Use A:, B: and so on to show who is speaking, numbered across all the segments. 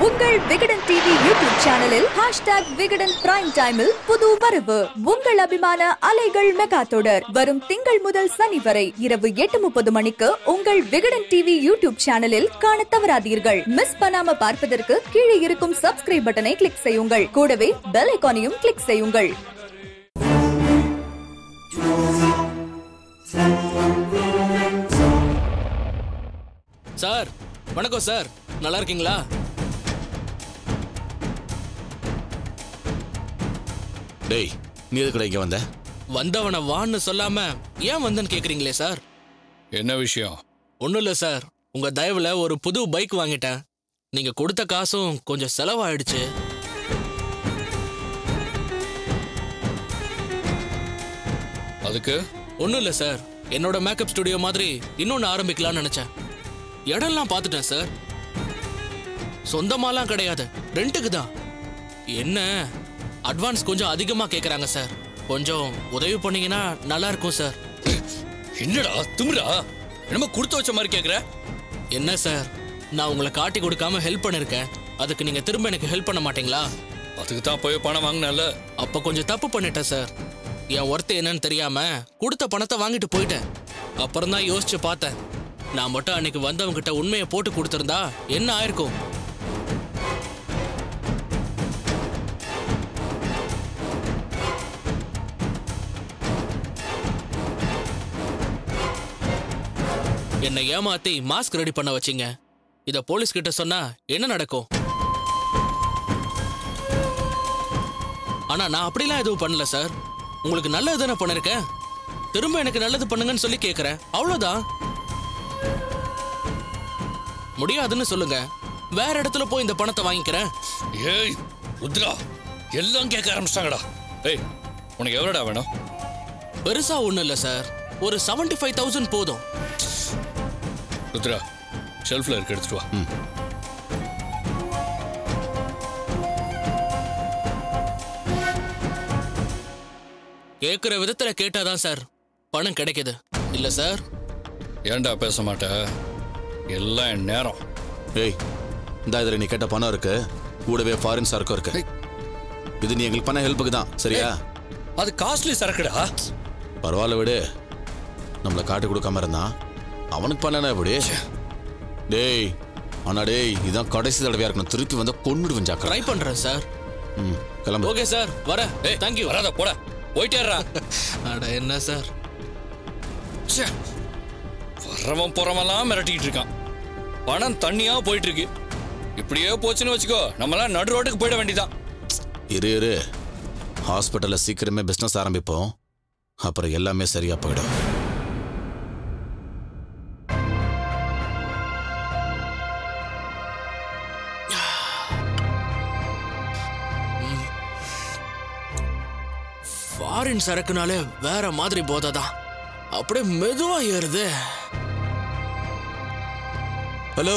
A: உங்கள் Vikatan TV YouTube சேனலில் hashtag Vikatan prime டைமில் புது வரவு உங்கள் அபிமான அலைகள் மெகா தொடர் வரும் திங்கள் முதல் சனி வரை இரவு எட்டு முப்பது மணிக்கு உங்கள் விகடன் டிவி யூடியூப் சேனலில் காண தவறாதீர்கள் மிஸ் பண்ணாம பார்ப்பதற்கு கீழே இருக்கும் சப்ஸ்கிரைப் பட்டனை கிளிக் செய்யுங்கள் கூடவே பெல் ஐகானையும் கிளிக் செய்யுங்கள்
B: சார் வணக்கம் சார் நல்லா இருக்கீங்களா
C: டேய் நீ எதுக்குடா இங்க வந்த
B: வந்தவனை வான்னு சொல்லாம ஏன் வந்தேன்னு கேக்குறீங்களே சார்
D: என்ன விஷயம்
B: ஒன்றும் இல்லை சார் உங்க தயவுல ஒரு புது பைக் வாங்கிட்டேன் நீங்க கொடுத்த காசும் கொஞ்சம் செலவாயிடுச்சு
D: அதுக்கு
B: ஒன்றும் இல்லை சார் என்னோட மேக்கப் ஸ்டுடியோ மாதிரி இன்னொன்று ஆரம்பிக்கலாம்னு நினைச்சேன் இடம்லாம் பார்த்துட்டேன் சார் சொந்தமாலாம் கிடையாது ரெண்டுக்கு தான் என்ன அட்வான்ஸ் கொஞ்சம் அதிகமாக கேட்குறாங்க சார் கொஞ்சம் உதவி பண்ணீங்கன்னா நல்லா இருக்கும் சார்
D: என்னடா திமிரா என்னமோ கொடுத்து வச்ச மாதிரி கேக்குற
B: என்ன சார் நான் உங்களை காட்டி கொடுக்காம ஹெல்ப் பண்ணிருக்கேன் அதுக்கு நீங்க திரும்ப எனக்கு ஹெல்ப் பண்ண மாட்டீங்களா
D: அதுக்கு தான் போய் பணம் வாங்கினல
B: அப்ப கொஞ்சம் தப்பு பண்ணிட்டேன் சார் என் ஒர்த்து என்னன்னு தெரியாம கொடுத்த பணத்தை வாங்கிட்டு போயிட்டேன் அப்புறம் தான் யோசிச்சு பார்த்தேன் நான் மட்டும் அன்னைக்கு வந்தவங்க கிட்ட உண்மையை போட்டு கொடுத்திருந்தா என்ன ஆயிருக்கும் என்னை ஏமாத்தி மாஸ்க் ரெடி பண்ண வச்சீங்க இத போலீஸ் கிட்ட சொன்னா என்ன நடக்கும் ஆனா நான் அப்படிலாம் எதுவும் பண்ணல சார் உங்களுக்கு நல்லது தானே பண்ணிருக்கேன் திரும்ப எனக்கு நல்லது பண்ணுங்கன்னு சொல்லி கேக்குறேன் அவ்வளவுதான் முடியாதுன்னு சொல்லுங்க வேற இடத்துல போய் இந்த பணத்தை வாங்கிக்கிறேன்
D: ஏய் ருத்ரா எல்லாம் கேட்க ஆரம்பிச்சிட்டாங்கடா ஏய் உனக்கு எவ்வளோடா வேணும்
B: பெருசா ஒண்ணும் இல்ல சார் ஒரு செவன்டி ஃபைவ் தௌசண்ட் போதும்
D: ருத்ரா ஷெல்ஃப்ல இருக்க எடுத்துட்டு வா
B: கேக்குற விதத்துல கேட்டாதான் சார் பணம் கிடைக்குது இல்ல சார்
D: ஏன்டா பேச மாட்ட எல்லாம் என் நேரம்
C: ஏய் இந்த இதுல நீ கேட்ட பணம் இருக்கு கூடவே ஃபாரின் சரக்கும் இருக்கு
D: ஏய்.
C: இது நீ எங்களுக்கு பண்ண ஹெல்ப்புக்கு தான் சரியா
D: அது காஸ்ட்லி சரக்குடா
C: பரவாயில்ல விடு நம்மளை காட்டி கொடுக்காம இருந்தான் அவனுக்கு பண்ணனா எப்படி டேய் ஆனா டேய் இதான் கடைசி தடவையா இருக்கணும் திருப்பி வந்தா கொன்னுடுவேன் ஜாக்கிரதை
B: ட்ரை பண்றேன் சார்
C: ம் கிளம்பு
B: ஓகே சார் வரேன்
D: ஏய்
B: தேங்க்யூ
D: வராத போட போயிட்டேறா
B: அட என்ன சார்
D: ச்சே. வரவன் போறவன்லாம் மிரட்டிக்கிட்டு இருக்கான் பணம் தண்ணியா போயிட்டு இருக்கு இப்படியே போச்சுன்னு வச்சுக்கோ நம்மளாம் நடு ரோட்டுக்கு போயிட வேண்டியதான்
C: இரு இரு ஹாஸ்பிட்டல்ல சீக்கிரமே பிசினஸ் ஆரம்பிப்போம் அப்புறம் எல்லாமே சரியா போயிடும்
B: ஃபாரின் சரக்குனாலே வேற மாதிரி போதை தான் அப்படியே மெதுவா ஏறுது
E: ஹலோ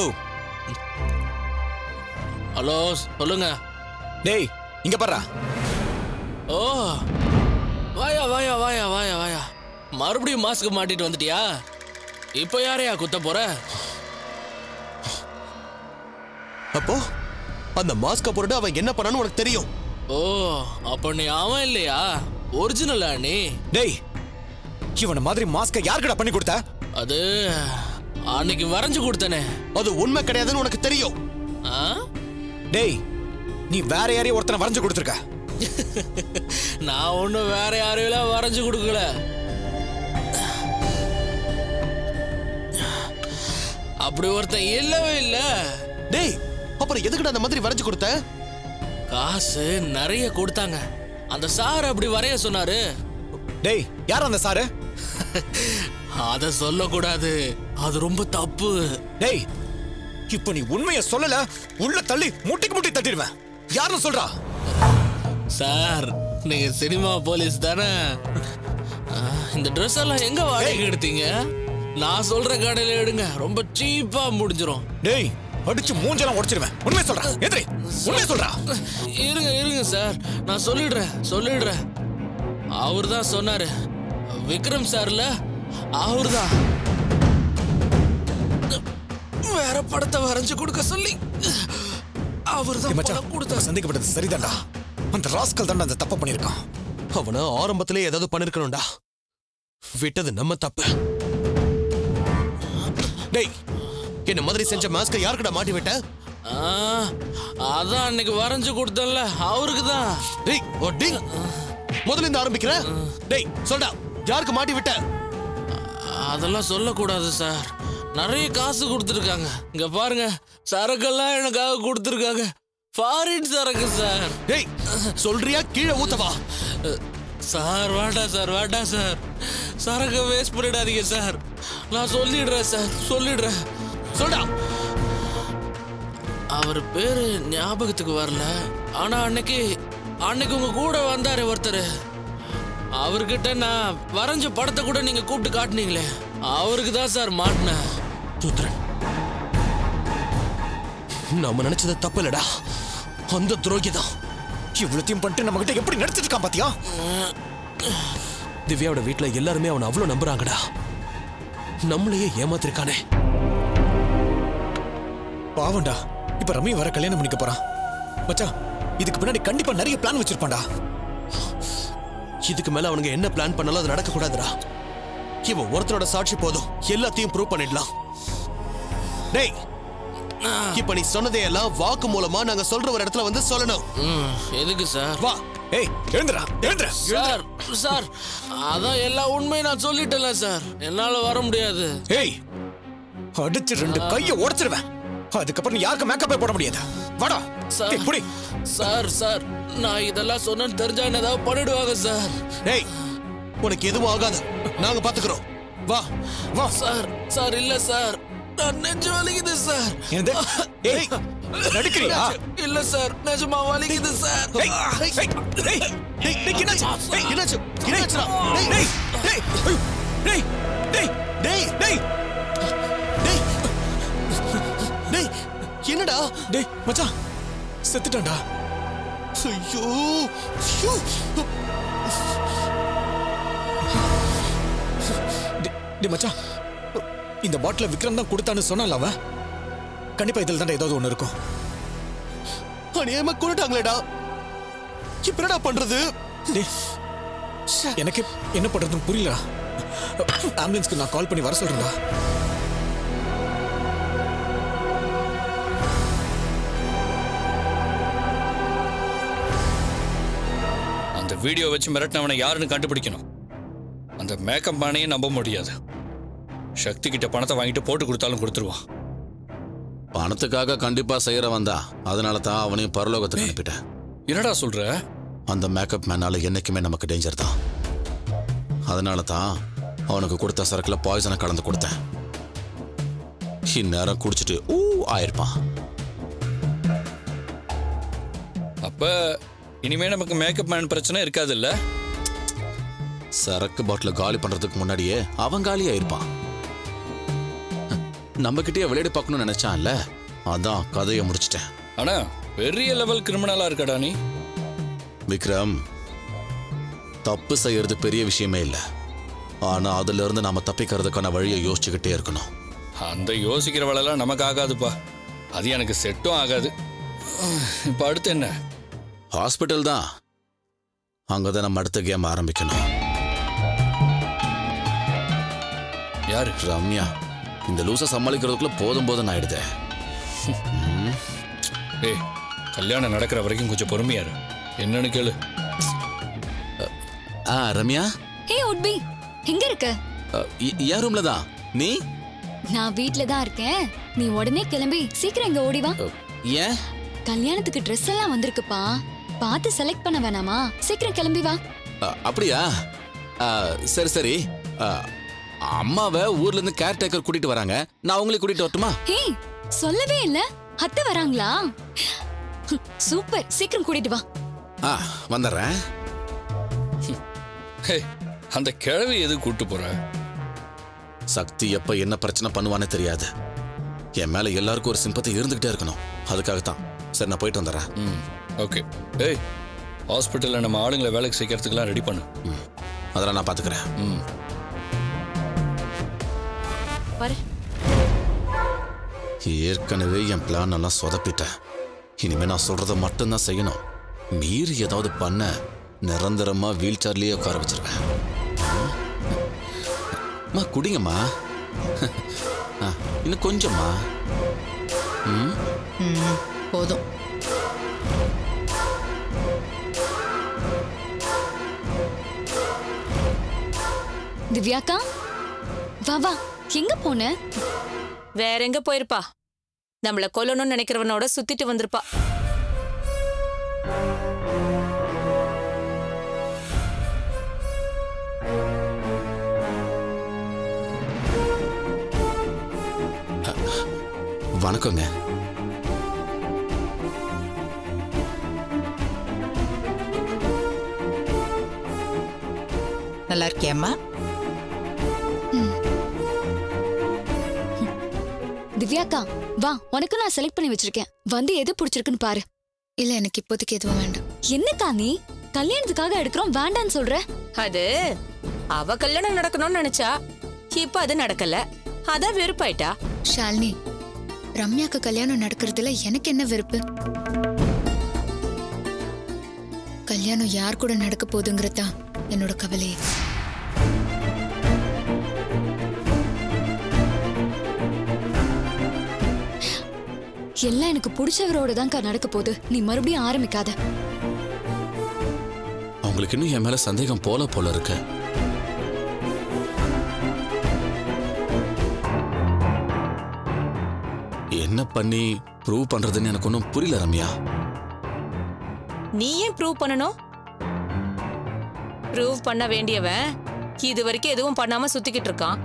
B: ஹலோ சொல்லுங்க
E: டேய் இங்க பாரு
B: ஓ வாயா வாயா வாயா வாயா வாயா மறுபடியும் மாஸ்க் மாட்டிட்டு வந்துட்டியா இப்போ யாரையா குத்த போற
E: அப்போ அந்த மாஸ்க போட்டுட்டு அவன் என்ன பண்ணான்னு உனக்கு தெரியும்
B: ஓ அப்ப நீ அவன் இல்லையா ஒரிஜினலா நீ
E: டேய் இவன மாதிரி மாஸ்க யாருக்குடா பண்ணி கொடுத்த
B: அது அன்னைக்கு வரைஞ்சு கொடுத்தனே
E: அது உண்மை கிடையாதுன்னு உனக்கு தெரியும்
B: ஆ?
E: டேய் நீ வேற யாரையும் ஒருத்தனை வரைஞ்சு கொடுத்துருக்க
B: நான் ஒன்றும் வேற யாரையும் வரைஞ்சு கொடுக்கல அப்படி ஒருத்தன் இல்லவே இல்ல
E: டேய் அப்புறம் எதுக்குடா அந்த மாதிரி வரைஞ்சு கொடுத்த
B: காசு நிறைய கொடுத்தாங்க அந்த சார் அப்படி வரைய சொன்னாரு
E: டேய் யார் அந்த சாரு
B: அத சொல்லக்கூடாது அது ரொம்ப தப்பு
E: டேய் இப்போ நீ உண்மையை சொல்லல உள்ள தள்ளி முட்டிக்கு முட்டி தட்டிடுவேன் யாருன்னு சொல்றா
B: சார் நீங்க சினிமா போலீஸ் தானே ஆ, இந்த ட்ரெஸ் எல்லாம் எங்க வாடகைக்கு எடுத்தீங்க நான் சொல்ற கடையில எடுங்க ரொம்ப சீப்பா முடிஞ்சிரும்
E: டேய் அடிச்சு மூஞ்செல்லாம் உடைச்சிருவேன் உண்மை சொல்றா எதிரி உண்மை சொல்றா
B: இருங்க இருங்க சார் நான் சொல்லிடுறேன் சொல்லிடுறேன் அவர் தான் சொன்னாரு விக்ரம் சார்ல அவர் தான் வேற படத்தை வரைஞ்சு கொடுக்க சொல்லி அவர்தான்
E: ஏய் மச்சான்,
B: பணம் கொடுத்தாரு.
E: நம்ம சந்தேகப்பட்டது சரிதான்டா அந்த ராஸ்கல் தான்டா அந்த தப்பை பண்ணியிருக்கான்
F: அவன ஆரம்பத்திலே ஏதாவது பண்ணிருக்கணும்டா விட்டது நம்ம தப்பு டேய் என்ன மாதிரி செஞ்ச மாஸ்க யாருக்குடா மாட்டி விட்ட
B: ஆ, அதான் அன்னைக்கு வரைஞ்சு கொடுத்தல அவருக்கு தான்
F: டேய் ஓ டிங் முதல்ல இருந்து ஆரம்பிக்கிற டேய் சொல்டா யாருக்கு மாட்டி விட்ட
B: அதெல்லாம் சொல்லக்கூடாது சார் நிறைய காசு கொடுத்துருக்காங்க இங்க பாருங்க சரக்கெல்லாம் எனக்காக கொடுத்துருக்காங்க ஃபாரின் சரக்கு சார்
F: டேய் சொல்றியா கீழே ஊத்தவா
B: சார் வேண்டாம் சார் வேண்டாம் சார் சரக்கு வேஸ்ட் பண்ணிடாதீங்க சார் நான் சொல்லிடுறேன் சார் சொல்லிடுறேன்
F: சொல்டா
B: அவர் பேரு ஞாபகத்துக்கு வரல ஆனா அன்னைக்கு அன்னைக்கு உங்க கூட வந்தாரு ஒருத்தர் அவர்கிட்ட நான் வரைஞ்ச படத்தை கூட நீங்க கூப்பிட்டு காட்டுனீங்களே அவருக்கு தான் சார் மாட்டினேன்
F: ருத்ரன் நாம நினைச்சது தப்பு இல்லடா அந்த துரோகி தான்
E: இவ்வளத்தையும் பண்ணிட்டு நம்ம கிட்ட எப்படி நடிச்சிட்டு இருக்கான் பாத்தியா
F: திவ்யாவோட வீட்ல எல்லாருமே அவனை அவ்வளவு நம்புறாங்கடா நம்மளையே ஏமாத்திருக்கானே
E: பாவம்டா இப்ப ரமி வர கல்யாணம் பண்ணிக்க போறான் மச்சான் இதுக்கு பின்னாடி கண்டிப்பா நிறைய பிளான் வச்சிருப்பான்டா
F: இதுக்கு மேல அவனுங்க என்ன பிளான் பண்ணாலும் அது நடக்க கூடாதுடா இவன் ஒருத்தரோட சாட்சி போதும் எல்லாத்தையும் ப்ரூவ் பண்ணிடலாம் டேய் இப்ப நீ சொன்னதே எல்லாம் வாக்கு மூலமா நாங்க சொல்ற ஒரு இடத்துல வந்து சொல்லணும்
B: ம், எதுக்கு சார்
F: வா
E: ஏய் எழுந்துடா எழுந்துடா
B: சார் சார் அதான் எல்லா உண்மையும் நான் சொல்லிட்டேன்ல சார் என்னால வர முடியாது
E: ஏய் அடிச்சு ரெண்டு கைய உடைச்சிருவேன் அதுக்கப்புறம் நீ யாருக்கு மேக்கப்பே போட முடியாது வாடா
B: சார்
E: ஏய், புடி
B: சார் சார் நான் இதெல்லாம் சொன்னேன்னு தெரிஞ்சா என்ன ஏதாவது பண்ணிடுவாங்க சார்
F: டேய் உனக்கு எதுவும் ஆகாது நாங்க பாத்துக்கிறோம் வா
E: வா
B: சார் சார் இல்ல சார் நான் நெஞ்சு வலிக்குது சார்
E: என்னது ஏய் நடிக்கிறியா
B: இல்ல சார் நிஜமா வலிக்குது சார்
E: ஏய், ஏய், ஏய், ஏய், ஏய், ஏய், என்னாச்சு? ஏய்,
F: என்னாச்சு என்னாச்சுடா டேய்
E: டேய், டேய், ஐயோ, டேய், டேய்,
F: டேய்
E: டேய்,
F: டேய் டேய் என்னடா
E: டேய், மச்சான் செத்துட்டான்டா
F: ஐயோ ஐயோ.
E: டேய், டேய் மச்சான் இந்த பாட்டில விக்ரம் தான் கொடுத்தான்னு சொன்னான்ல அவன் கண்டிப்பா இதுல தான் ஏதாவது ஒண்ணு இருக்கும்
F: அநியாயமா கொண்டுட்டாங்களேடா இப்ப என்னடா பண்றது
E: டேய் எனக்கு என்ன பண்றதுன்னு புரியலடா ஆம்புலன்ஸ்க்கு நான் கால் பண்ணி வர சொல்றேன்டா
D: அந்த வீடியோ வச்சு மிரட்டினவனை யாருன்னு கண்டுபிடிக்கணும் அந்த மேக்கப் மேனையும் நம்ப முடியாது சக்தி கிட்ட பணத்தை வாங்கிட்டு போட்டு கொடுத்தாலும் கொடுத்துருவான்
C: பணத்துக்காக கண்டிப்பா செய்யறவன் தான் அதனால தான் அவனையும் பரலோகத்துக்கு அனுப்பிட்டேன்
D: என்னடா சொல்ற
C: அந்த மேக்கப் மேனால என்னைக்குமே நமக்கு டேஞ்சர் தான் அதனால தான் அவனுக்கு கொடுத்த சரக்குல பாய்சனை கலந்து கொடுத்தேன் இந்நேரம் குடிச்சிட்டு ஊ ஆயிருப்பான்
D: அப்ப இனிமே நமக்கு மேக்கப் மேன் பிரச்சனை இருக்காதுல்ல
C: சரக்கு பாட்டில காலி பண்றதுக்கு முன்னாடியே அவன் காலி ஆயிருப்பான் நம்ம கிட்டயே விளையாடி பார்க்கணும்னு நினைச்சான்ல அதான் கதையை முடிச்சிட்டேன்
D: ஆனா பெரிய லெவல் கிரிமினலா இருக்கடா நீ
C: விக்ரம் தப்பு செய்யறது பெரிய விஷயமே இல்லை ஆனா அதுல இருந்து நாம தப்பிக்கிறதுக்கான வழியை யோசிச்சுக்கிட்டே இருக்கணும்
D: அந்த யோசிக்கிற வேலைலாம் நமக்கு ஆகாதுப்பா அது எனக்கு செட்டும் ஆகாது இப்ப அடுத்து என்ன
C: ஹாஸ்பிட்டல் தான் அங்கதான் நம்ம அடுத்த கேம் ஆரம்பிக்கணும்
D: யாரு
C: ரம்யா இந்த லூசை சமாளிக்கிறதுக்குள்ள போதும் போதும் ஆயிடுதே
D: ஏய் கல்யாணம் நடக்கிற வரைக்கும் கொஞ்சம் பொறுமையா இரு என்னன்னு கேளு
C: ஆ ரம்யா
G: ஹே உட்பி எங்க இருக்க
C: அ, எ- என் ரூம்ல தான் நீ
G: நான் வீட்ல தான் இருக்கேன் நீ உடனே கிளம்பி சீக்கிரம் இங்க ஓடி வா
C: அ, ஏன்
G: கல்யாணத்துக்கு Dress எல்லாம் வந்திருக்குப்பா பார்த்து செலக்ட் பண்ண வேணாமா சீக்கிரம் கிளம்பி வா
C: அ, அப்படியா அ, சரி சரி அ, அம்மாவை ஊர்ல இருந்து கேர் டேக்கர் கூட்டிட்டு வராங்க நான் உங்களை கூட்டிட்டு வரட்டுமா
G: ஹே சொல்லவே இல்ல அத்தை வராங்களா சூப்பர் சீக்கிரம் கூட்டிட்டு வா
C: ஆ வந்துடுறேன்
D: ஹே அந்த கிழவி எது கூட்டு போற
C: சக்தி எப்ப என்ன பிரச்சனை பண்ணுவானே தெரியாது என் மேல எல்லாருக்கும் ஒரு சிம்பத்தி இருந்துகிட்டே இருக்கணும் அதுக்காகத்தான் சரி நான் போயிட்டு வந்துடுறேன்
D: ம் ஓகே ஏய் ஹாஸ்பிட்டல்ல நம்ம ஆளுங்களை வேலைக்கு சேர்க்கறதுக்கெல்லாம் ரெடி பண்ணு
C: ம். அதெல்லாம் நான் பாத்துக்கிறேன்
D: ம்
G: பாரு
C: ஏற்கனவே என் பிளான் எல்லாம் சொதப்பிட்டேன் இனிமே நான் சொல்றத மட்டும்தான் செய்யணும் மீறி ஏதாவது பண்ண நிரந்தரமா வீல் சேர்லயே உட்கார வச்சிருவேன் அம்மா குடிங்கம்மா ஆ, இன்னும் கொஞ்சம்மா ம்
H: ம், போதும்
G: திவ்யாக்கா வா வா எங்க போன
I: வேற எங்க போயிருப்பா நம்மள கொல்லணும்னு நினைக்கிறவனோட சுத்திட்டு வந்திருப்பா
C: வணக்கங்க
H: நல்லா இருக்கியாம்மா
G: திவ்யாக்கா வா உனக்கு நான் செலக்ட் பண்ணி வச்சிருக்கேன் வந்து எது பிடிச்சிருக்குன்னு பாரு
J: இல்ல எனக்கு இப்போதைக்கு எதுவும் வேண்டாம்
G: என்னக்கா நீ கல்யாணத்துக்காக எடுக்கிறோம் வேண்டான்னு சொல்ற
I: அது அவ கல்யாணம் நடக்கணும்னு நினைச்சா இப்ப அது நடக்கல அதான் வெறுப்பாயிட்டா
J: ஷாலினி ரம்யாக்கு கல்யாணம் நடக்கிறதுல எனக்கு என்ன வெறுப்பு கல்யாணம் யார் கூட நடக்க போகுதுங்கிறது தான் என்னோட கவலையே
G: எல்லாம் எனக்கு பிடிச்சவரோட தான்க்கா நடக்க போகுது நீ மறுபடியும் ஆரம்பிக்காத
C: அவங்களுக்கு இன்னும் என் மேல சந்தேகம் போல போல இருக்கு என்ன பண்ணி ப்ரூவ் பண்றதுன்னு எனக்கு ஒன்றும் புரியல ரம்யா
I: நீ ஏன் ப்ரூவ் பண்ணணும் ப்ரூவ் பண்ண வேண்டியவன் இது வரைக்கும் எதுவும் பண்ணாம சுத்திக்கிட்டு இருக்கான்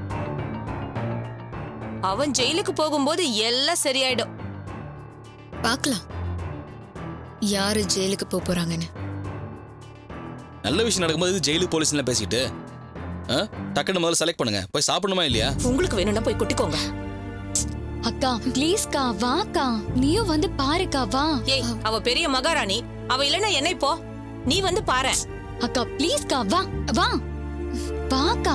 I: அவன் ஜெயிலுக்கு போகும்போது எல்லாம் சரியாயிடும்
J: பார்க்கலாம் யாரு ஜெயிலுக்கு போக போறாங்கன்னு
D: நல்ல விஷயம் நடக்கும்போது ஜெயிலு போலீஸ்லாம் பேசிட்டு ஆ? டக்குன்னு முதல்ல செலக்ட் பண்ணுங்க போய் சாப்பிடணுமா இல்லையா
I: உங்களுக்கு வேணும்னா போய் கொட்டிக்கோங்க
G: அக்கா ப்ளீஸ்க்கா வாக்கா நீயும் வந்து பாருக்கா வா
I: ஏய் அவ பெரிய மகாராணி அவ இல்லைன்னா என்ன இப்போ நீ வந்து பாரு
G: அக்கா ப்ளீஸ்க்கா வா வா வாக்கா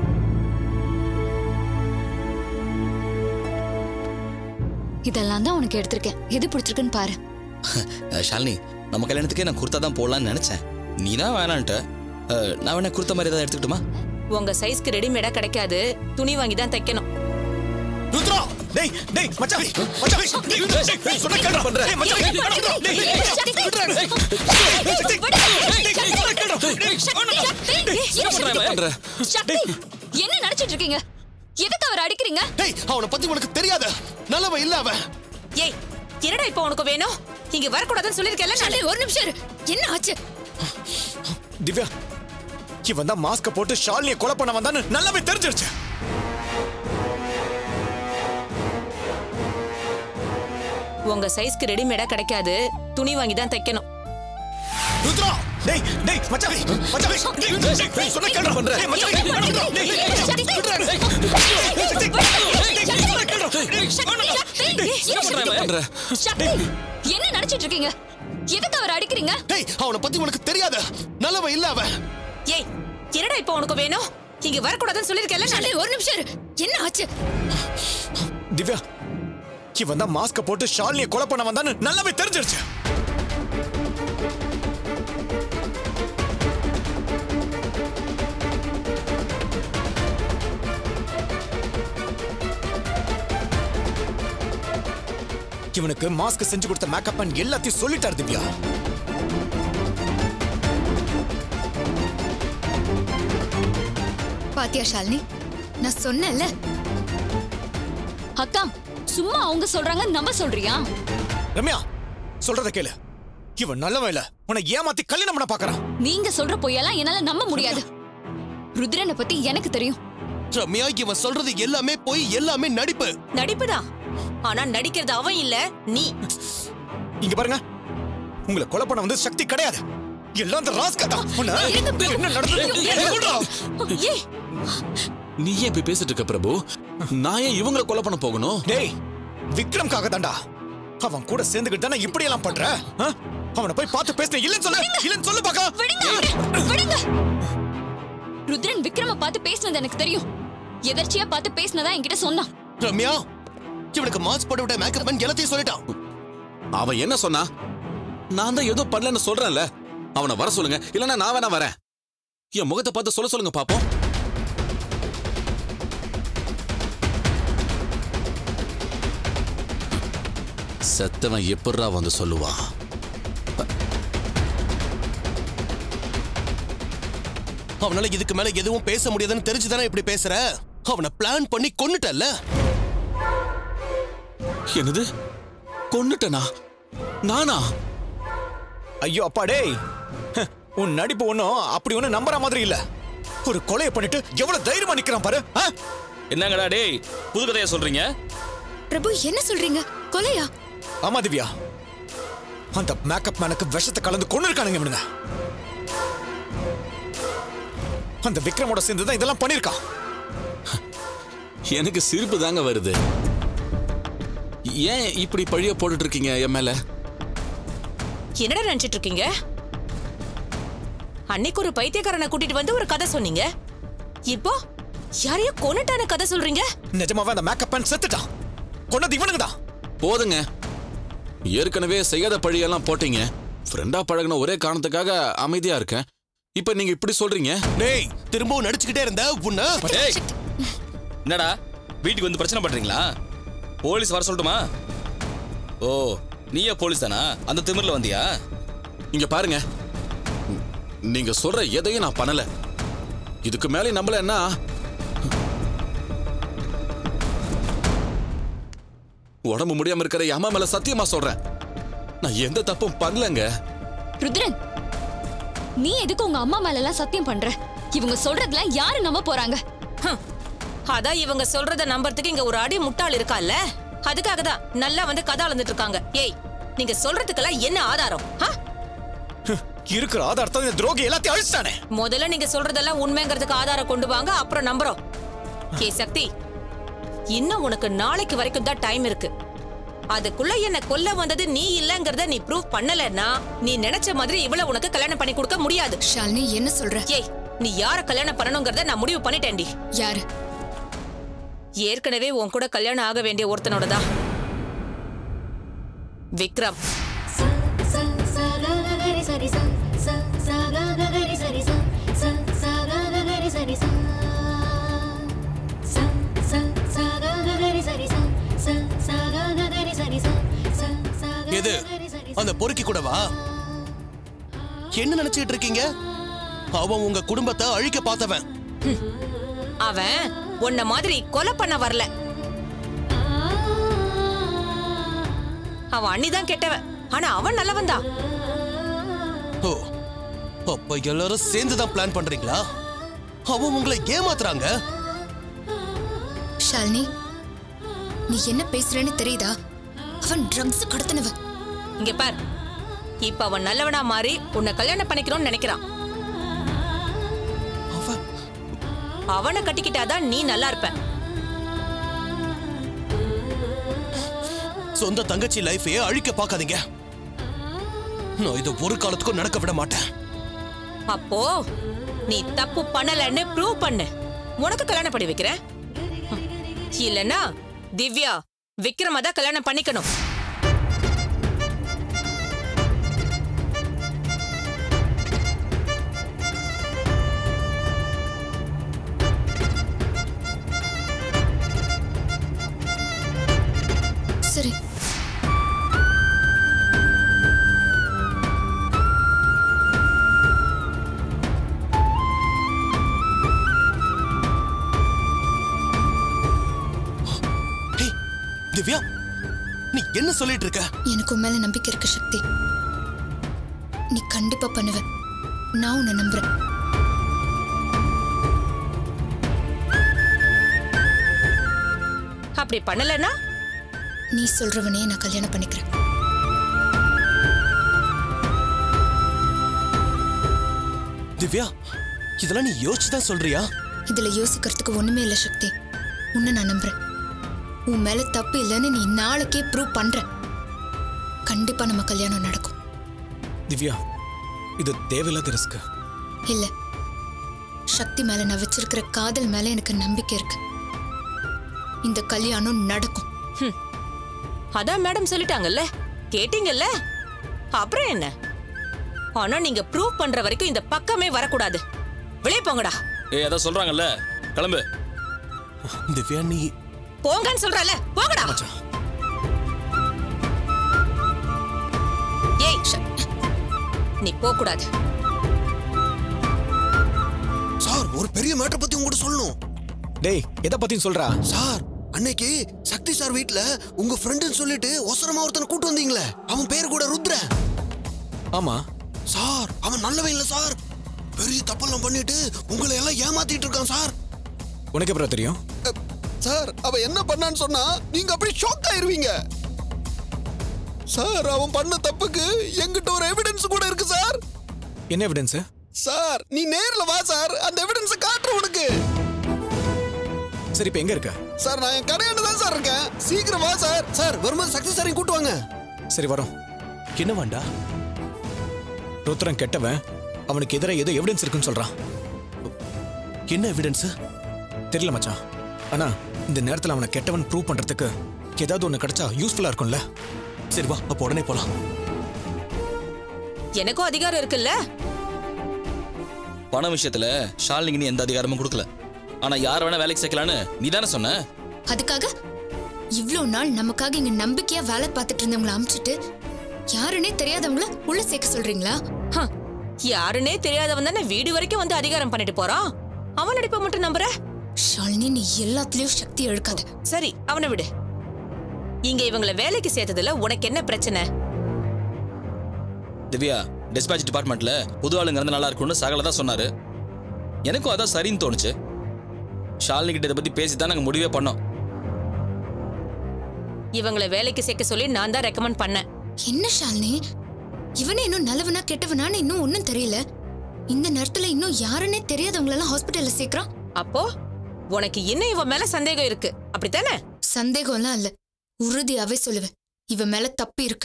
G: இதெல்லாம் தான் உனக்கு எடுத்திருக்கேன் எது பிடிச்சிருக்குன்னு பாரு
D: அஹ், ஷாலினி நம்ம கல்யாணத்துக்கே நான் குர்த்தா தான் போடலான்னு நினைச்சேன் நீ தான் வேணான்ட்ட அஹ், நான் வேணா குர்த்தா மாதிரி ஏதாவது எடுத்துக்கிட்டுமா
I: உங்க சைஸ்க்கு ரெடிமேடா கிடைக்காது துணி வாங்கி தான் தைக்கணும்
E: ருத்ரா டேய் டேய் மச்சான் மச்சான் டேய், டேய், டேய், சொன்னா கேளுடா. டேய், மச்சான், டேய், ருத்ரா, டேய், டேய், டேய், ருத்ரா, டேய், டேய், டேய், டேய், சொன்னா கேளுடா. டேய்,
C: பண்ற
G: சக்தி என்ன நினைச்சிட்டு இருக்கீங்க எதுக்கு அவர் அடிக்கிறீங்க
F: டேய் அவனை பத்தி உனக்கு தெரியாத நல்லவன் இல்ல அவன்
I: ஏய் என்னடா இப்போ உனக்கு வேணும் இங்க வரக்கூடாதுன்னு சொல்லிருக்கல
J: ஷாலினி ஒரு நிமிஷம் இரு. என்ன ஆச்சு
E: திவ்யா இவன் தான் மாஸ்க போட்டு ஷாலினியை கொலை பண்ண வந்தான்னு நல்லாவே தெரிஞ்சிருச்சு
I: உங்க சைஸ்க்கு ரெடிமேடா கிடைக்காது துணி வாங்கி தான் தைக்கணும்
E: ருத்ரா டேய் டேய் மச்சான் மச்சான் டேய், டேய், டேய், டேய், சொன்னா கேளுடா. டேய், மச்சான், டேய், ருத்ரா, டேய், டேய், டேய், ருத்ரா, டேய், டேய், டேய், டேய், சொன்னா கேளுடா. டேய்,
C: பண்ற
G: சக்தி என்ன நினைச்சிட்டு இருக்கீங்க எதுக்கு அவர் அடிக்கிறீங்க
F: டேய் அவனை பத்தி உனக்கு தெரியாத நல்லவன் இல்ல அவன்
I: ஏய் என்னடா இப்போ உனக்கு வேணும் இங்க வரக்கூடாதுன்னு சொல்லிருக்கல
J: ஷாலினி ஒரு நிமிஷம் இரு. என்ன ஆச்சு
E: திவ்யா இவன் தான் மாஸ்க போட்டு ஷாலினியை கொலை பண்ண வந்தான்னு நல்லாவே தெரிஞ்சிருச்சு இவனுக்கு மாஸ்க் செஞ்சு கொடுத்த மேக்கப் மேன் எல்லாத்தையும் சொல்லிட்டார் திவ்யா
J: பாத்தியா ஷாலினி நான் சொன்னேன்ல
G: அக்கா சும்மா அவங்க சொல்றாங்க நம்ப சொல்றியா
E: ரம்யா சொல்றத கேளு இவன் நல்லவன் இல்ல உன்னை ஏமாத்தி கல்யாணம் பண்ண பாக்குறான்
G: நீங்க சொல்ற பொய்யெல்லாம் என்னால நம்ப முடியாது ருத்ரனை பத்தி எனக்கு தெரியும்
F: ரம்யா இவன் சொல்றது எல்லாமே போய் எல்லாமே நடிப்பு
I: நடிப்புதான் ஆனா நடிக்கிறது அவன் இல்ல நீ
E: இங்க பாருங்க உங்களை கொலை பண்ண வந்து சக்தி கிடையாது எல்லாம் அந்த ராஸ்கா தான் உன்னை- என்ன நடந்தது சொல்றா.
I: ஏய்
C: நீ ஏன் இப்படி பேசிட்டு இருக்க பிரபு நான் ஏன் இவங்களை கொலை பண்ண போகணும்
E: டேய் விக்ரம்காக தான்டா அவன் கூட சேர்ந்துக்கிட்டு தானே இப்படி எல்லாம் பண்ற ஆ? அவனை போய் பார்த்து பேசின இல்லன்னு சொல்லு இல்லன்னு சொல்லு பாக்கா
G: விடுங்க அவரை, விடுங்க ருத்ரன் விக்ரம பார்த்து பேசினது எனக்கு தெரியும் எதர்ச்சியா பார்த்து பேசினதா என்கிட்ட சொன்னான்
F: ரம்யா இவனுக்கு மாஸ்க் போட்டு விட்ட மேக்கப் மேன் எல்லாத்தையும் சொல்லிட்டான்
C: அவன் என்ன சொன்னா நான் தான் ஏதோ பண்ணலன்னு சொல்றேன்ல அவனை வர சொல்லுங்க இல்லைன்னா நான் வேணா வரேன் என் முகத்தை பார்த்து சொல்ல சொல்லுங்க பாப்போம் செத்தவன் எப்படிரா வந்து சொல்லுவான்
F: அவனால இதுக்கு மேல எதுவும் பேச முடியாதுன்னு தெரிஞ்சுதானே இப்படி பேசுற அவனை பிளான் பண்ணி கொன்னுட்டல்ல
C: என்னது கொன்னுட்டனா நானா
E: ஐயோ அப்பா டேய் ஹ, உன் நடிப்பு ஒன்றும் அப்படி ஒன்றும் நம்புற மாதிரி இல்ல ஒரு கொலையை பண்ணிட்டு எவ்வளவு தைரியமா நிக்கிறான் பாரு ஆ?
D: என்னங்கடா டேய் புது கதையா சொல்றீங்க
J: பிரபு என்ன சொல்றீங்க கொலையா
E: ஆமா திவ்யா அந்த மேக்கப் மேனுக்கு விஷத்தை கலந்து கொண்டு இருக்கானுங்க இவனுங்க அந்த விக்ரமோட சேர்ந்து தான் இதெல்லாம் பண்ணிருக்கான்
C: எனக்கு சிரிப்பு தாங்க வருது ஏன் இப்படி பழிய போட்டுட்டு இருக்கீங்க என் மேல
I: என்னடா நினைச்சிட்டு இருக்கீங்க அன்னைக்கு ஒரு பைத்தியக்காரனை கூட்டிட்டு வந்து ஒரு கதை சொன்னீங்க இப்போ யாரையோ கொன்னுட்டான கதை சொல்றீங்க
E: நிஜமாவே அந்த மேக்கப் மேன் செத்துட்டான் கொன்னது இவனுங்க தான்
C: போதுங்க ஏற்கனவே செய்யாத பழியெல்லாம் போட்டீங்க ஃப்ரெண்டா பழகுன ஒரே காரணத்துக்காக அமைதியா இருக்கேன் இப்ப நீங்க இப்படி சொல்றீங்க
F: டேய் திரும்பவும் நடிச்சுக்கிட்டே இருந்த உன்ன
D: டேய் என்னடா வீட்டுக்கு வந்து பிரச்சனை பண்றீங்களா போலீஸ் வர சொல்லட்டுமா ஓ நீயே போலீஸ் தானா அந்த திமிர்ல வந்தியா
C: இங்க பாருங்க நீங்க சொல்ற எதையும் நான் பண்ணல இதுக்கு மேலே நம்மள என்ன உடம்பு முடியாம இருக்கிற என் அம்மா மேல சத்தியமா சொல்றேன் நான் எந்த தப்பும் பண்ணலங்க
G: ருத்ரன் நீ எதுக்கு உங்க அம்மா மேல எல்லாம் சத்தியம் பண்ற இவங்க சொல்றதுல யாரு நம்ப போறாங்க
I: ஹம். அதான் இவங்க சொல்றத நம்புறதுக்கு இங்க ஒரு அடி முட்டாள் இருக்கால்ல அதுக்காக தான் நல்லா வந்து கதை அளந்துட்டு இருக்காங்க ஏய் நீங்க சொல்றதுக்கெல்லாம் என்ன ஆதாரம் ஆ?
E: இருக்கிற ஆதாரத்தை இந்த துரோகி எல்லாத்தையும் அழிச்சிட்டானே
I: முதல்ல நீங்க சொல்றதெல்லாம் உண்மைங்கிறதுக்கு ஆதாரம் கொண்டு வாங்க அப்புறம் நம்புறோம் ஏ சக்தி இன்னும் உனக்கு நாளைக்கு வரைக்கும் தான் டைம் இருக்கு அதுக்குள்ள என்ன கொல்ல வந்தது நீ இல்லங்கறத நீ ப்ரூவ் பண்ணலன்னா நீ நினைச்ச மாதிரி இவள உனக்கு கல்யாணம் பண்ணி கொடுக்க முடியாது
J: ஷாலினி என்ன சொல்ற
I: ஏய் நீ யார கல்யாணம் பண்ணணுங்கிறத நான் முடிவு பண்ணிட்டேன்டி
J: யாரு
I: ஏற்கனவே உன் கூட கல்யாணம் ஆக வேண்டிய ஒருத்தனோட தான் விக்ரம்
F: எது அந்த பொறுக்கி கூட வா என்ன நினைச்சிட்டு இருக்கீங்க அவன் உங்க குடும்பத்தை அழிக்க பார்த்தவன்
I: அவன் உன்ன மாதிரி கொலை பண்ண வரல அவன் அண்ணிதான் கெட்டவன் ஆனா அவன் நல்லவன் தான்
F: ஓ அப்ப எல்லாரும் சேர்ந்து தான் பிளான் பண்றீங்களா அவன் உங்களை ஏமாத்துறாங்க
J: ஷாலினி நீ என்ன பேசுறேன்னு தெரியுதா அவன் ட்ரக்ஸ் கடத்தினவன்
I: இங்க பார் இப்ப அவன் நல்லவனா மாறி உன்னை கல்யாணம் பண்ணிக்கணும்னு நினைக்கிறான்
F: அவன்
I: அவனை கட்டிக்கிட்டாதான் நீ நல்லா இருப்ப
F: சொந்த தங்கச்சி லைஃபையே அழிக்க பார்க்காதீங்க நான் இதை ஒரு காலத்துக்கும் நடக்க விட மாட்டேன்
I: அப்போ நீ தப்பு பண்ணலன்னு ப்ரூவ் பண்ணு உனக்கு கல்யாணம் பண்ணி வைக்கிறேன் இல்லனா திவ்யா விக்ரம தான் கல்யாணம் பண்ணிக்கணும்
J: சரி
F: ஹேய், திவ்யா நீ என்ன சொல்லிட்டு இருக்க
J: எனக்கு உன் மேல நம்பிக்கை இருக்கு சக்தி நீ கண்டிப்பா பண்ணுவ நான் உன்னை நம்புறேன்
I: அப்படி பண்ணலன்னா
J: நீ சொல்றவனே நான் கல்யாணம் பண்ணிக்கிறேன்
F: திவ்யா இதெல்லாம் நீ யோசிச்சு தான் சொல்றியா
J: இதுல யோசிக்கிறதுக்கு ஒண்ணுமே இல்ல சக்தி உன்னை நான் நம்புறேன் உன் மேல தப்பு இல்லைன்னு நீ நாளைக்கே ப்ரூவ் பண்ற கண்டிப்பா நம்ம கல்யாணம் நடக்கும்
E: திவ்யா இது தேவையில்லாத ரிஸ்க்
J: இல்ல சக்தி மேல நான் வச்சிருக்கிற காதல் மேல எனக்கு நம்பிக்கை இருக்கு இந்த கல்யாணம் நடக்கும்
I: அதான் மேடம் சொல்லிட்டாங்கல்ல கேட்டீங்கல்ல அப்புறம் என்ன ஆனா நீங்க ப்ரூவ் பண்ற வரைக்கும் இந்த பக்கமே வரக்கூடாது வெளியே போங்கடா
D: ஏய் அதான் சொல்றாங்கல்ல கிளம்பு
F: திவ்யா நீ
I: போங்கன்னு சொல்றல போங்கடா ஏய் ஷ- நீ போக கூடாது
E: சார் ஒரு பெரிய மேட்டர் பத்தி உங்ககிட்ட சொல்லணும்
K: டேய் எதை பத்தியும் சொல்றா
E: சார் அன்னைக்கு சக்தி சார் வீட்ல உங்க ஃப்ரெண்டுன்னு சொல்லிட்டு ஒசரமா ஒருத்தனை கூட்டு வந்தீங்களே அவன் பேர் கூட ருத்ர
K: ஆமா
E: சார் அவன் நல்லவன் இல்ல சார் பெரிய தப்பெல்லாம் பண்ணிட்டு உங்களை எல்லாம் ஏமாத்திட்டு இருக்கான் சார்
K: உனக்கு எப்பறம் தெரியும்
E: அ, சார் அவன் என்ன பண்ணான்னு சொன்னா நீங்க அப்படியே ஷாக் ஆயிருவீங்க சார் அவன் பண்ண தப்புக்கு எங்கிட்ட ஒரு எவிடன்ஸ் கூட இருக்கு சார்
K: என்ன எவிடன்ஸ்
E: சார் நீ நேர்ல வா சார் அந்த எவிடன்ஸ காட்டுற உனக்கு
K: சரி இப்ப எங்க இருக்க
E: சார் நான் என் கடையாண்டு தான் சார் இருக்கேன் சீக்கிரம் வா சார் சார் வரும்போது சக்தி சாரையும் கூட்டு வாங்க
K: சரி வரோம்
F: என்ன வேண்டா
K: ருத்ரன் கெட்டவன் அவனுக்கு எதிராக ஏதோ எவிடன்ஸ் இருக்குன்னு சொல்றான்
F: என்ன எவிடன்ஸ்
K: தெரியல மச்சான் ஆனா இந்த நேரத்துல அவனை கெட்டவன் ப்ரூவ் பண்றதுக்கு ஏதாவது ஒண்ணு கிடைச்சா யூஸ்ஃபுல்லா இருக்கும்ல
F: சரி வா அப்போ உடனே போலாம்
I: எனக்கும் அதிகாரம் இருக்குல்ல
D: பண விஷயத்துல ஷாலினிக்கு நீ எந்த அதிகாரமும் கொடுக்கல ஆனா யார் வேணா வேலைக்கு சேர்க்கலான்னு நீ தானே சொன்ன
J: அதுக்காக இவ்ளோ நாள் நமக்காக இங்க நம்பிக்கையா வேலை பார்த்துட்டு இருந்தவங்கள அமுச்சிட்டு யாருன்னே தெரியாதவங்கள உள்ள சேர்க்க சொல்றீங்களா
I: ஹ, யாருன்னே தெரியாதவன் தானே வீடு வரைக்கும் வந்து அதிகாரம் பண்ணிட்டு போறான் அவன் நடிப்பை மட்டும் நம்புற
J: ஷாலினி நீ எல்லாத்துலயும் சக்தி இழுக்காத
I: சரி அவனை விடு இங்க இவங்கள வேலைக்கு சேர்த்ததுல உனக்கு என்ன பிரச்சனை
D: திவ்யா டிஸ்பேச் டிபார்ட்மெண்ட்ல புது ஆளுங்க இருந்தா நல்லா இருக்கும்னு சகல தான் சொன்னாரு எனக்கும் அதான் சரின்னு தோணுச்சு ஷாலினி கிட்ட இதை பத்தி பேசி தான் நாங்க முடிவே பண்ணோம்
I: இவங்கள வேலைக்கு சேர்க்க சொல்லி நான் தான் ரெக்கமெண்ட் பண்ணேன்
J: என்ன ஷாலினி இவனே இன்னும் நல்லவனா கெட்டவனான்னு இன்னும் ஒண்ணும் தெரியல இந்த நேரத்துல இன்னும் யாருன்னே தெரியாதவங்களெல்லாம் ஹாஸ்பிட்டல்ல சேர்க்கறான்
I: அப்போ உனக்கு இன்னும் இவன் மேல சந்தேகம் இருக்கு அப்படித்தானே
J: சந்தேகம்லாம் இல்ல உறுதியாவே சொல்லுவேன் இவன் மேல தப்பு இருக்கு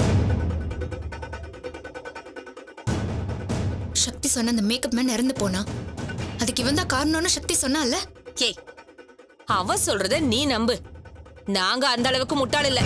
J: சக்தி சொன்ன அந்த மேக்கப் மேன் இறந்து போனா அதுக்கு இவன் தான் காரணம்னு சக்தி சொன்னால
I: ஏய் அவன் சொல்றத நீ நம்பு நாங்க அந்த அளவுக்கு முட்டாள் இல்ல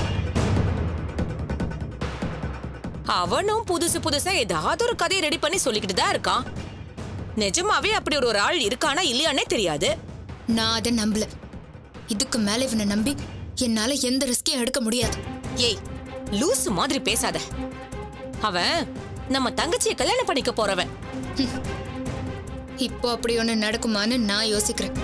I: அவனும் புதுசு புதுசா ஏதாவது ஒரு கதையை ரெடி பண்ணி சொல்லிக்கிட்டு தான் இருக்கான் நிஜமாவே அப்படி ஒரு ஒரு ஆள் இருக்கானா இல்லையானே தெரியாது
J: நான் அதை நம்பல இதுக்கு மேல இவனை நம்பி என்னால எந்த ரிஸ்கையும் எடுக்க முடியாது
I: ஏய் லூசு மாதிரி பேசாத அவன் நம்ம தங்கச்சியை கல்யாணம் பண்ணிக்க போறவன்
J: இப்போ அப்படி ஒண்ணு நடக்குமான்னு நான் யோசிக்கிறேன்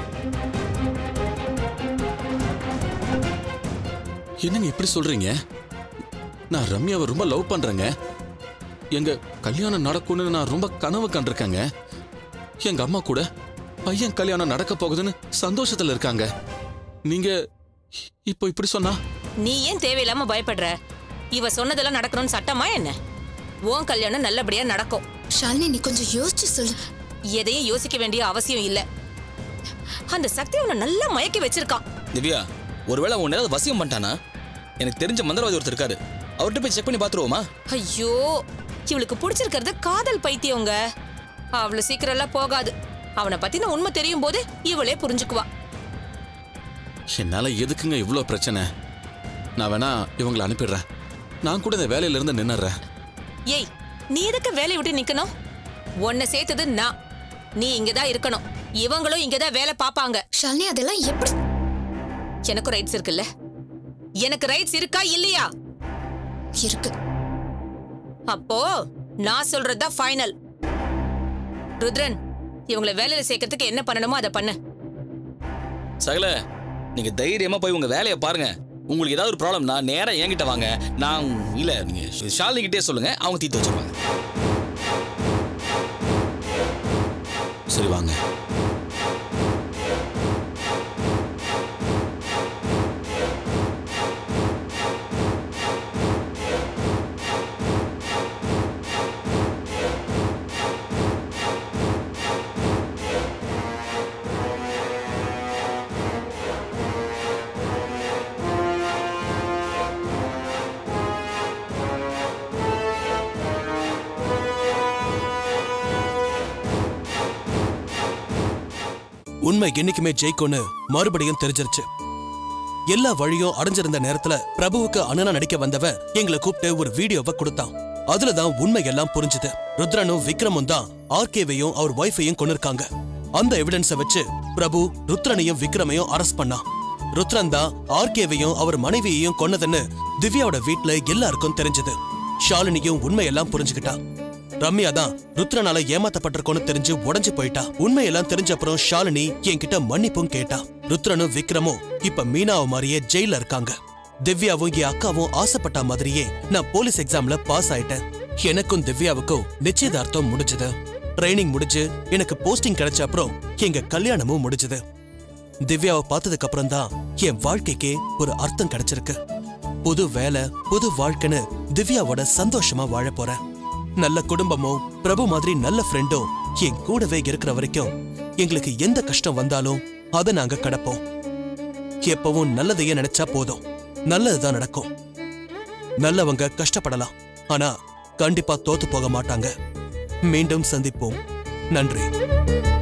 C: என்னங்க இப்படி சொல்றீங்க நான் ரம்யாவை ரொம்ப லவ் பண்றேங்க எங்க கல்யாணம் நடக்கும்னு நான் ரொம்ப கனவு கண்டிருக்கேங்க எங்க அம்மா கூட பையன் கல்யாணம் நடக்க போகுதுன்னு சந்தோஷத்துல இருக்காங்க நீங்க இப்போ இப்படி சொன்னா
I: நீ ஏன் தேவையில்லாம பயப்படுற இவ சொன்னதெல்லாம் நடக்கணும்னு சட்டமா என்ன உன் கல்யாணம் நல்லபடியா நடக்கும்
J: ஷாலினி நீ கொஞ்சம் யோசிச்சு சொல்லு
I: எதையும் யோசிக்க வேண்டிய அவசியம் இல்ல அந்த சக்தி உன்னை நல்லா மயக்கி வச்சிருக்கான்
D: திவ்யா ஒருவேளை உன் ஏதாவது வசியம் பண்ணிட்டானா எனக்கு தெரிஞ்ச மந்திரவாதி ஒருத்தர் இருக்காரு அவர்கிட்ட போய் செக் பண்ணி பார்த்துருவோமா
I: ஐயோ இவளுக்கு பிடிச்சிருக்கிறது காதல் பைத்தியங்க அவ்வளவு சீக்கிரம் எல்லாம் போகாது அவனை பத்தின உண்மை தெரியும் போது இவளே புரிஞ்சுக்குவா
C: என்னால எதுக்குங்க இவ்வளோ பிரச்சனை நான் வேணா இவங்களை அனுப்பிடுறேன் நான் கூட இந்த வேலையில இருந்து நின்னுறேன்
I: ஏய் நீ எதுக்கு வேலையை விட்டு நிக்கணும் உன்னை சேர்த்தது நான் நீ இங்கதான் இருக்கணும் இவங்களும் இங்கதான் வேலை பாப்பாங்க
J: ஷாலினி அதெல்லாம் எப்படி
I: எனக்கும் ரைட்ஸ் இருக்குல்ல எனக்கு ரைட்ஸ் இருக்கா இல்லையா
J: இருக்கு
I: அப்போ நான் சொல்றதுதான் ஃபைனல் ருத்ரன் இவங்களை வேலையில சேர்க்கறதுக்கு என்ன பண்ணணுமோ அதை பண்ணு
D: சகல நீங்க தைரியமா போய் உங்க வேலையை பாருங்க உங்களுக்கு ஏதாவது ஒரு ப்ராப்ளம்னா நேரா என்கிட்ட வாங்க நான் இல்ல நீங்க ஷாலினி கிட்டே சொல்லுங்க அவங்க தீர்த்து வச்சிருவாங்க
C: சரி வாங்க
F: உண்மை என்னைக்குமே ஜெயிக்கும்னு மறுபடியும் தெரிஞ்சிருச்சு எல்லா வழியும் அடைஞ்சிருந்த நேரத்துல பிரபுவுக்கு அண்ணனா நடிக்க வந்தவன் எங்களை கூப்பிட்டு ஒரு வீடியோவை கொடுத்தான் அதுலதான் உண்மையெல்லாம் புரிஞ்சுது ருத்ரனும் விக்ரமும் தான் ஆர்கேவையும் அவர் ஒய்ஃபையும் கொண்டிருக்காங்க அந்த எவிடன்ஸ வச்சு பிரபு ருத்ரனையும் விக்ரமையும் அரெஸ்ட் பண்ணான் ருத்ரன் தான் ஆர்கேவையும் அவர் மனைவியையும் கொன்னதுன்னு திவ்யாவோட வீட்ல எல்லாருக்கும் தெரிஞ்சது ஷாலினியும் உண்மையெல்லாம் புரிஞ்சுக்கிட்டா ரம்யா தான் ருத்ரனால ஏமாத்தப்பட்டிருக்கோன்னு தெரிஞ்சு உடைஞ்சு போயிட்டா உண்மையெல்லாம் தெரிஞ்ச அப்புறம் ஷாலினி என்கிட்ட மன்னிப்பும் கேட்டா ருத்ரனும் விக்ரமும் இப்ப மீனாவை மாதிரியே ஜெயில இருக்காங்க திவ்யாவும் என் அக்காவும் ஆசைப்பட்ட மாதிரியே நான் போலீஸ் எக்ஸாம்ல பாஸ் ஆயிட்டேன் எனக்கும் திவ்யாவுக்கும் நிச்சயதார்த்தம் முடிஞ்சது ட்ரைனிங் முடிஞ்சு எனக்கு போஸ்டிங் கிடைச்ச அப்புறம் எங்க கல்யாணமும் முடிஞ்சது திவ்யாவை பார்த்ததுக்கு அப்புறம் தான் என் வாழ்க்கைக்கே ஒரு அர்த்தம் கிடைச்சிருக்கு புது வேலை புது வாழ்க்கைன்னு திவ்யாவோட சந்தோஷமா வாழ போறேன் நல்ல குடும்பமும் பிரபு மாதிரி நல்ல ஃப்ரெண்டும் என் கூடவே இருக்கிற வரைக்கும் எங்களுக்கு எந்த கஷ்டம் வந்தாலும் அதை நாங்க கடப்போம் எப்பவும் நல்லதையே நினைச்சா போதும் நல்லதுதான் நடக்கும் நல்லவங்க கஷ்டப்படலாம் ஆனா கண்டிப்பா தோத்து போக மாட்டாங்க மீண்டும் சந்திப்போம் நன்றி